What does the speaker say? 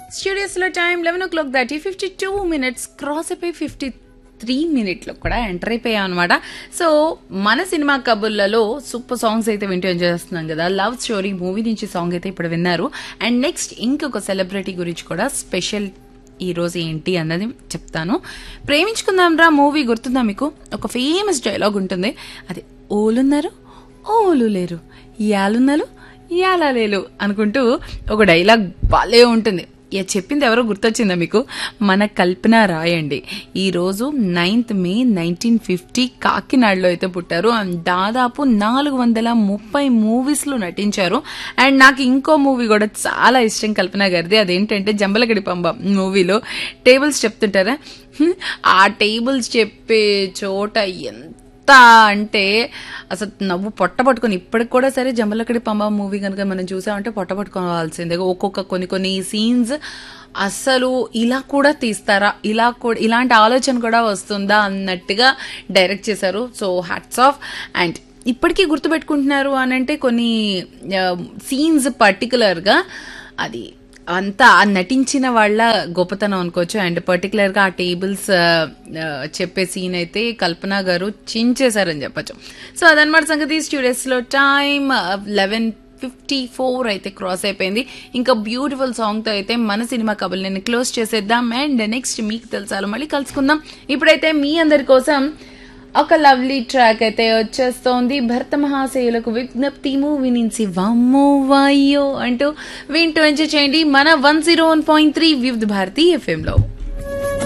స్టూడియోస్లో time eleven o'clock దాటి fifty two minutes cross అయిపోయి fifty three మినిట్లో కూడా ఎంటర్ అయిపోయాం అనమాట సో మన సినిమా కబుర్లలో సూపర్ సాంగ్స్ అయితే వింటూ ఎంజాయ్ చేస్తున్నాం కదా లవ్ స్టోరీ మూవీ నుంచి సాంగ్ అయితే ఇప్పుడు విన్నారు అండ్ నెక్స్ట్ ఇంకొక సెలబ్రిటీ గురించి కూడా స్పెషల్ ఈ రోజు ఏంటి అన్నది చెప్తాను ప్రేమించుకుందాం రా మూవీ గుర్తుందా మీకు ఒక ఫేమస్ డైలాగ్ ఉంటుంది అది ఓలున్నారు ఓలు లేరు యాలున్నారు యాలలేలు అనుకుంటూ ఒక డైలాగ్ భలే ఉంటుంది ఇక చెప్పింది ఎవరో గుర్తొచ్చిందా మీకు మన కల్పన రాయండి ఈరోజు నైన్త్ మే నైన్టీన్ ఫిఫ్టీ కాకినాడలో అయితే పుట్టారు అండ్ దాదాపు నాలుగు వందల ముప్పై మూవీస్లో నటించారు అండ్ నాకు ఇంకో మూవీ కూడా చాలా ఇష్టం కల్పన గారిది అదేంటంటే జంబలగడి పంబ మూవీలో టేబుల్స్ చెప్తుంటారా హ్మ్, ఆ టేబుల్స్ చెప్పే చోట ఎంత ఎంత అంటే అసలు నవ్వు పొట్ట పట్టుకొని ఇప్పటికి కూడా సరే జంబలకడి పంబ మూవీ కనుక మనం చూసామంటే పొట్ట పట్టుకోవాల్సిందే ఒక్కొక్క కొన్ని కొన్ని సీన్స్ అసలు ఇలా కూడా తీస్తారా ఇలా కూడా ఇలాంటి ఆలోచన కూడా వస్తుందా అన్నట్టుగా డైరెక్ట్ చేశారు సో హ్యాట్స్ ఆఫ్ అండ్ ఇప్పటికీ గుర్తుపెట్టుకుంటున్నారు అని అంటే కొన్ని సీన్స్ పర్టికులర్గా అది అంతా ఆ నటించిన వాళ్ళ గొప్పతనం అనుకోవచ్చు అండ్ పర్టికులర్ గా ఆ టేబుల్స్ చెప్పే సీన్ అయితే కల్పన గారు చించేశారని చెప్పొచ్చు సో అదనమాట సంగతి స్టూడియోస్ లో టైం లెవెన్ ఫిఫ్టీ ఫోర్ అయితే క్రాస్ అయిపోయింది ఇంకా బ్యూటిఫుల్ సాంగ్ తో అయితే మన సినిమా కబుల్ నేను క్లోజ్ చేసేద్దాం అండ్ నెక్స్ట్ మీకు తెలుసాలో మళ్ళీ కలుసుకుందాం ఇప్పుడైతే మీ అందరి కోసం ఒక లవ్లీ ట్రాక్ అయితే వచ్చేస్తోంది భర్త మహాశయులకు విజ్ఞప్తి మూవీ నుంచి వామ్మో వాయ్యో అంటూ వింటూ ఎంజాయ్ చేయండి మన one zero one point three Vividh Bharati FM లో